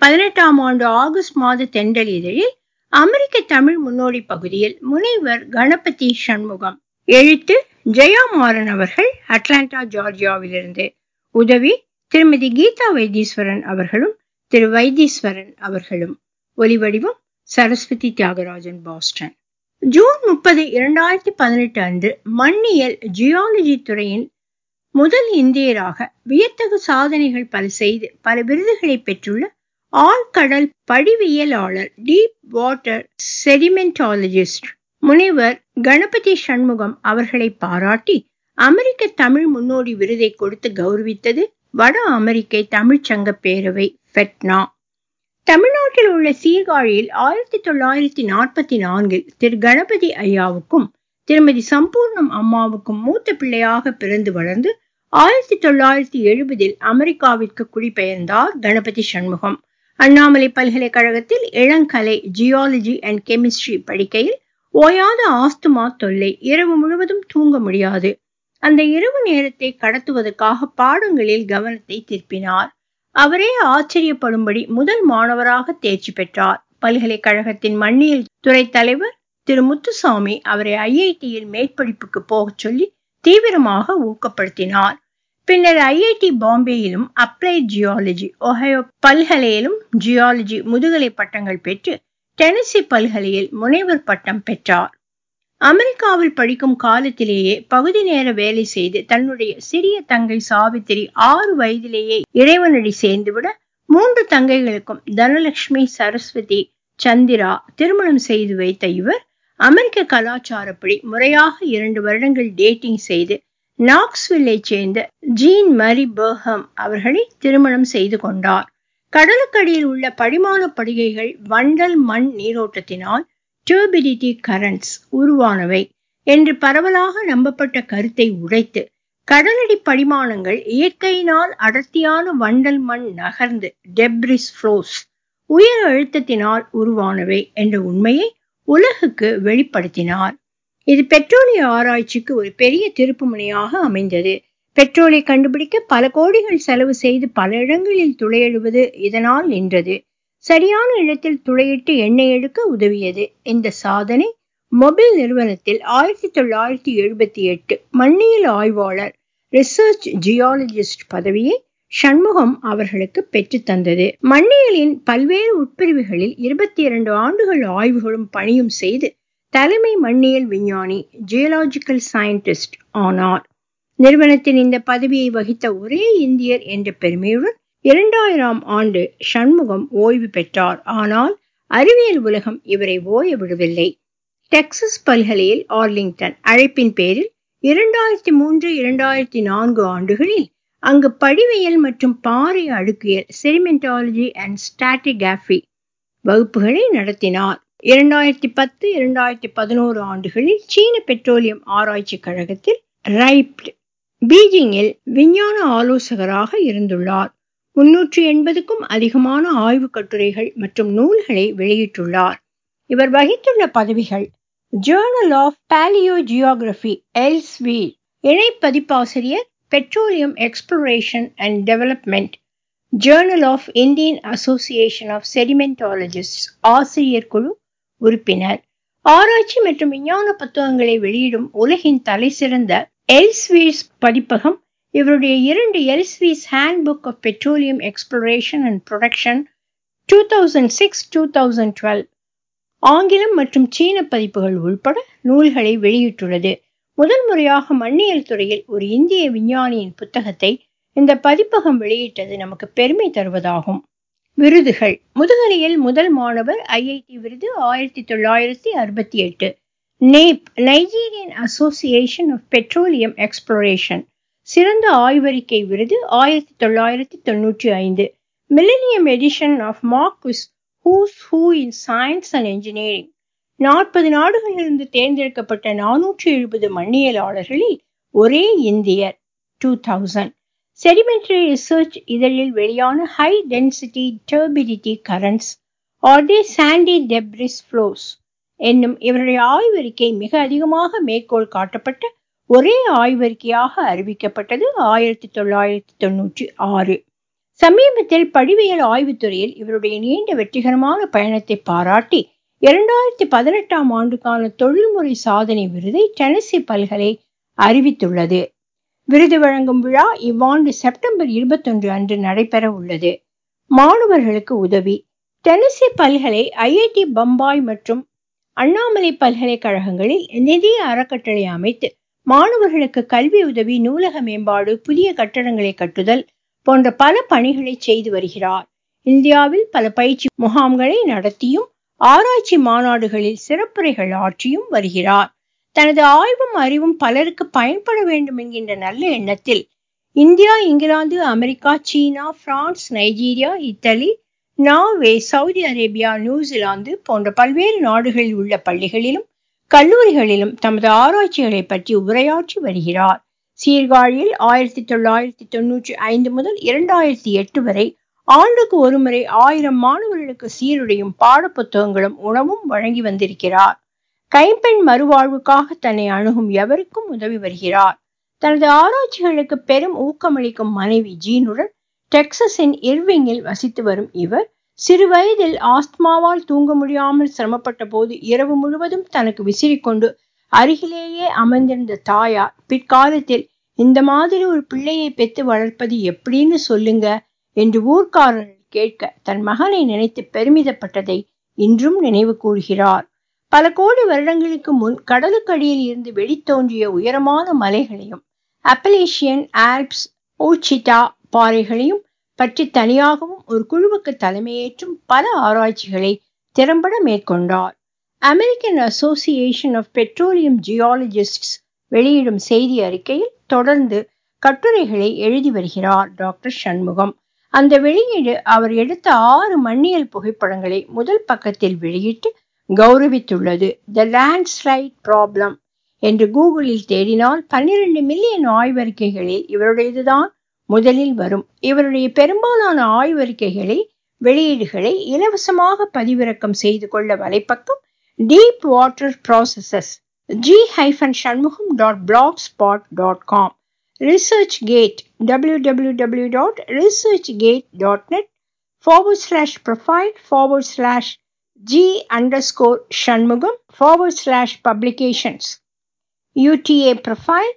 பதினெட்டாம் ஆண்டு ஆகஸ்ட் மாத தென்றல் இதழில் அமெரிக்க தமிழ் முன்னோடி பகுதியில் முனைவர் கணபதி சண்முகம் எழுத்து ஜெயா மாறன் அவர்கள் அட்லாண்டா ஜார்ஜியாவிலிருந்து உதவி திருமதி கீதா வைத்தீஸ்வரன் அவர்களும் திரு வைத்தீஸ்வரன் அவர்களும் ஒலிவடிவம் சரஸ்வதி தியாகராஜன் பாஸ்டன் ஜூன் முப்பது இரண்டாயிரத்தி பதினெட்டு அன்று மண்ணியல் ஜியாலஜி துறையின் முதல் இந்தியராக வியத்தகு சாதனைகள் பல செய்து பல விருதுகளை பெற்றுள்ள ஆழ்கடல் படிவியலாளர் டீப் வாட்டர் செடிமெண்டாலஜிஸ்ட் முனைவர் கணபதி சண்முகம் அவர்களை பாராட்டி அமெரிக்க தமிழ் முன்னோடி விருதை கொடுத்து கௌரவித்தது வட அமெரிக்க தமிழ்ச்சங்க பேரவை ஃபெட்னா தமிழ்நாட்டில் உள்ள சீர்காழியில் ஆயிரத்தி தொள்ளாயிரத்தி நாற்பத்தி நான்கில் திரு கணபதி ஐயாவுக்கும் திருமதி சம்பூர்ணம் அம்மாவுக்கும் மூத்த பிள்ளையாக பிறந்து வளர்ந்து ஆயிரத்தி தொள்ளாயிரத்தி எழுபதில் அமெரிக்காவிற்கு குடிபெயர்ந்தார் கணபதி சண்முகம் அண்ணாமலை பல்கலைக்கழகத்தில் இளங்கலை ஜியாலஜி அண்ட் கெமிஸ்ட்ரி படிக்கையில் ஓயாத ஆஸ்துமா தொல்லை இரவு முழுவதும் தூங்க முடியாது அந்த இரவு நேரத்தை கடத்துவதற்காக பாடங்களில் கவனத்தை திருப்பினார் அவரே ஆச்சரியப்படும்படி முதல் மாணவராக தேர்ச்சி பெற்றார் பல்கலைக்கழகத்தின் மண்ணியல் துறை தலைவர் திரு முத்துசாமி அவரை ஐஐடியில் மேற்படிப்புக்கு போகச் சொல்லி தீவிரமாக ஊக்கப்படுத்தினார் பின்னர் ஐஐடி பாம்பேயிலும் அப்ளைட் ஜியாலஜி ஒஹயோ பல்கலையிலும் ஜியாலஜி முதுகலை பட்டங்கள் பெற்று டெனசி பல்கலையில் முனைவர் பட்டம் பெற்றார் அமெரிக்காவில் படிக்கும் காலத்திலேயே பகுதி நேர வேலை செய்து தன்னுடைய சிறிய தங்கை சாவித்திரி ஆறு வயதிலேயே இறைவனடி சேர்ந்துவிட மூன்று தங்கைகளுக்கும் தனலட்சுமி சரஸ்வதி சந்திரா திருமணம் செய்து வைத்த இவர் அமெரிக்க கலாச்சாரப்படி முறையாக இரண்டு வருடங்கள் டேட்டிங் செய்து நாக்ஸ்வில்லை சேர்ந்த ஜீன் மரி பர்ஹம் அவர்களை திருமணம் செய்து கொண்டார் கடலுக்கடியில் உள்ள படிமான படுகைகள் வண்டல் மண் நீரோட்டத்தினால் டியூபிடிட்டி கரண்ட்ஸ் உருவானவை என்று பரவலாக நம்பப்பட்ட கருத்தை உடைத்து கடலடி படிமானங்கள் இயற்கையினால் அடர்த்தியான வண்டல் மண் நகர்ந்து டெப்ரிஸ் ஃப்ளோஸ் உயர் அழுத்தத்தினால் உருவானவை என்ற உண்மையை உலகுக்கு வெளிப்படுத்தினார் இது பெட்ரோலிய ஆராய்ச்சிக்கு ஒரு பெரிய திருப்பு முனையாக அமைந்தது பெட்ரோலை கண்டுபிடிக்க பல கோடிகள் செலவு செய்து பல இடங்களில் துளையிடுவது இதனால் நின்றது சரியான இடத்தில் துளையிட்டு எண்ணெய் எடுக்க உதவியது இந்த சாதனை மொபைல் நிறுவனத்தில் ஆயிரத்தி தொள்ளாயிரத்தி எழுபத்தி எட்டு மண்ணியல் ஆய்வாளர் ரிசர்ச் ஜியாலஜிஸ்ட் பதவியை சண்முகம் அவர்களுக்கு பெற்று தந்தது மண்ணியலின் பல்வேறு உட்பிரிவுகளில் இருபத்தி இரண்டு ஆண்டுகள் ஆய்வுகளும் பணியும் செய்து தலைமை மண்ணியல் விஞ்ஞானி ஜியலாஜிக்கல் சயின்டிஸ்ட் ஆனார் நிறுவனத்தின் இந்த பதவியை வகித்த ஒரே இந்தியர் என்ற பெருமையுடன் இரண்டாயிரம் ஆண்டு சண்முகம் ஓய்வு பெற்றார் ஆனால் அறிவியல் உலகம் இவரை ஓய விடவில்லை டெக்சஸ் பல்கலையில் ஆர்லிங்டன் அழைப்பின் பேரில் இரண்டாயிரத்தி மூன்று இரண்டாயிரத்தி நான்கு ஆண்டுகளில் அங்கு படிவியல் மற்றும் பாறை அடுக்கியல் செரிமெண்டாலஜி அண்ட் ஸ்டாட்டிகிராஃபி வகுப்புகளை நடத்தினார் இரண்டாயிரத்தி பத்து இரண்டாயிரத்தி பதினோரு ஆண்டுகளில் சீன பெட்ரோலியம் ஆராய்ச்சி கழகத்தில் ரைப்ட் பீஜிங்கில் விஞ்ஞான ஆலோசகராக இருந்துள்ளார் முன்னூற்றி எண்பதுக்கும் அதிகமான ஆய்வு கட்டுரைகள் மற்றும் நூல்களை வெளியிட்டுள்ளார் இவர் வகித்துள்ள பதவிகள் journal of palaeogeography Elsevier இணை பதிப்பாசிரியர் petroleum exploration and development journal of Indian association of sedimentologist ஆசிரியர் குழு உறுப்பினர் ஆராய்ச்சி மற்றும் விஞ்ஞான புத்தகங்களை வெளியிடும் உலகின் தலைசிறந்த எல்ஸ்வீஸ் பதிப்பகம் இவருடைய இரண்டு Elsevier's handbook of petroleum exploration and production two thousand six two thousand twelve ஆங்கிலம் மற்றும் சீன பதிப்புகள் உள்பட நூல்களை வெளியிட்டுள்ளது முதல் முறையாக மண்ணியல் துறையில் ஒரு இந்திய விஞ்ஞானியின் புத்தகத்தை இந்த பதிப்பகம் வெளியிட்டது நமக்கு பெருமை தருவதாகும் விருதுகள் முதுகலையில் முதல் மாணவர் ஐஐடி விருது ஆயிரத்தி தொள்ளாயிரத்தி அறுபத்தி எட்டு NAPE Nigerian association of petroleum exploration சிறந்த ஆய்வறிக்கை விருது ஆயிரத்தி தொள்ளாயிரத்தி தொன்னூற்றி ஐந்து millennium edition of Marquis who's who in science and engineering நாற்பது நாடுகளிலிருந்து தேர்ந்தெடுக்கப்பட்ட நானூற்றி எழுபது மண்ணியலாளர்களில் ஒரே இந்தியர் டூ தௌசண்ட் செடிமெண்டரி ரிசர்ச் இதழில் வெளியான high density turbidity currents are they sandy debris flows என்னும் இவருடைய ஆய்வறிக்கை மிக அதிகமாக மேற்கோள் காட்டப்பட்ட ஒரே ஆய்வறிக்கையாக அறிவிக்கப்பட்டது ஆயிரத்தி தொள்ளாயிரத்தி தொன்னூற்றி ஆறு சமீபத்தில் படிவியல் ஆய்வுத்துறையில் இவருடைய நீண்ட வெற்றிகரமான பயணத்தை பாராட்டி இரண்டாயிரத்தி பதினெட்டாம் ஆண்டுக்கான தொழில்முறை சாதனை விருதை டெனசி பல்கலை அறிவித்துள்ளது விருது வழங்கும் விழா இவ்வாண்டு செப்டம்பர் இருபத்தொன்று அன்று நடைபெற உள்ளது மாணவர்களுக்கு உதவி டெனசி பல்கலை ஐஐடி பம்பாய் மற்றும் அண்ணாமலை பல்கலைக்கழகங்களில் நிதி அறக்கட்டளை அமைத்து மாணவர்களுக்கு கல்வி உதவி நூலக மேம்பாடு புதிய கட்டடங்களை கட்டுதல் போன்ற பல பணிகளை செய்து வருகிறார் இந்தியாவில் பல பயிற்சி முகாம்களை நடத்தியும் ஆராய்ச்சி மாநாடுகளில் சிறப்புரைகள் ஆற்றியும் வருகிறார் தனது ஆய்வும் அறிவும் பலருக்கு பயன்பட வேண்டும் என்கின்ற நல்ல எண்ணத்தில் India England America China France Nigeria Italy Norway Saudi Arabia New Zealand போன்ற பல்வேறு நாடுகளில் உள்ள பள்ளிகளிலும் கல்லூரிகளிலும் தமது ஆராய்ச்சிகளை பற்றி உரையாற்றி வருகிறார் சீர்காழியில் ஆயிரத்தி தொள்ளாயிரத்தி தொன்னூற்றி ஐந்து முதல் இரண்டாயிரத்தி எட்டு வரை ஆண்டுக்கு ஒருமுறை ஆயிரம் மாணவர்களுக்கு சீருடையும் பாடப்புத்தகங்களும் உணவும் வழங்கி வந்திருக்கிறார் கைம்பெண் மறுவாழ்வுக்காக தன்னை அணுகும் எவருக்கும் உதவி வருகிறார் தனது ஆராய்ச்சிகளுக்கு பெரும் ஊக்கமளிக்கும் மனைவி ஜீனுடன் டெக்சஸின் இர்விங்கில் வசித்து வரும் இவர் சிறு வயதில் ஆஸ்துமாவால் தூங்க முடியாமல் சிரமப்பட்ட போது இரவு முழுவதும் தனக்கு விசிறிக்கொண்டு அருகிலேயே அமர்ந்திருந்த தாயார் பிற்காலத்தில் இந்த மாதிரி ஒரு பிள்ளையை பெற்று வளர்ப்பது எப்படின்னு சொல்லுங்க என்று ஊர்க்காரர்கள் கேட்க தன் மகனை நினைத்து பெருமிதப்பட்டதை இன்றும் நினைவு கூறுகிறார் பல கோடி வருடங்களுக்கு முன் கடலுக்கடியில் இருந்து வெளித்தோன்றிய உயரமான மலைகளையும் அப்பலேஷியன் ஆல்ப்ஸ் ஊச்சிட்டா பாறைகளையும் பற்றி தனியாகவும் ஒரு குழுவுக்கு தலைமையேற்றும் பல ஆராய்ச்சிகளை திறம்பட மேற்கொண்டார் American association of petroleum geologists வெளியிடும் செய்தி அறிக்கையில் தொடர்ந்து கட்டுரைகளை எழுதி வருகிறார் டாக்டர் சண்முகம் அந்த வெளியீடு அவர் எடுத்த ஆறு மண்ணியல் புகைப்படங்களை முதல் பக்கத்தில் வெளியிட்டு கௌரவித்துள்ளது த லேண்ட்ஸ்லைட் ப்ராப்ளம் என்று கூகுளில் தேடினால் பன்னிரண்டு மில்லியன் ஆய்வறிக்கைகளில் இவருடையதுதான் முதலில் வரும் இவருடைய பெரும்பாலான ஆய்வறிக்கைகளை வெளியீடுகளை இலவசமாக பதிவிறக்கம் செய்து கொள்ள வலைப்பக்கம் deep water processes G hyphen Shanmugam dot blogspot dot com ResearchGate W W W dot ResearchGate dot net forward slash profile forward slash G underscore Shanmugam forward slash publications UTA profile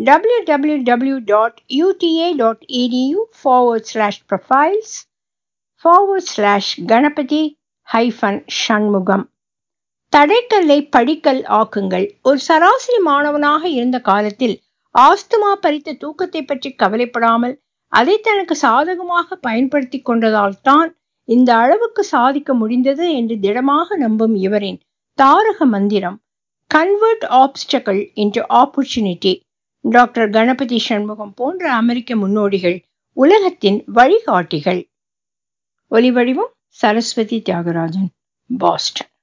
www.uta.edu forward slash profiles forward slash Ganapathi hyphen Shanmugam தடைக்கல்லை படிக்கல் ஆக்குங்கள் ஒரு சராசரி மாணவனாக இருந்த காலத்தில் asthma பறித்த தூக்கத்தை பற்றி கவலைப்படாமல் அதை தனக்கு சாதகமாக பயன்படுத்தி கொண்டதால் தான் இந்த அளவுக்கு சாதிக்க முடிந்தது என்று திடமாக நம்பும் இவரின் தாரக மந்திரம் convert obstacle into opportunity doctor Ganapathi Shanmugam போன்ற அமெரிக்க முன்னோடிகள் உலகத்தின் வழிகாட்டிகள் ஒலிவடிவம் சரஸ்வதி தியாகராஜன் பாஸ்டன்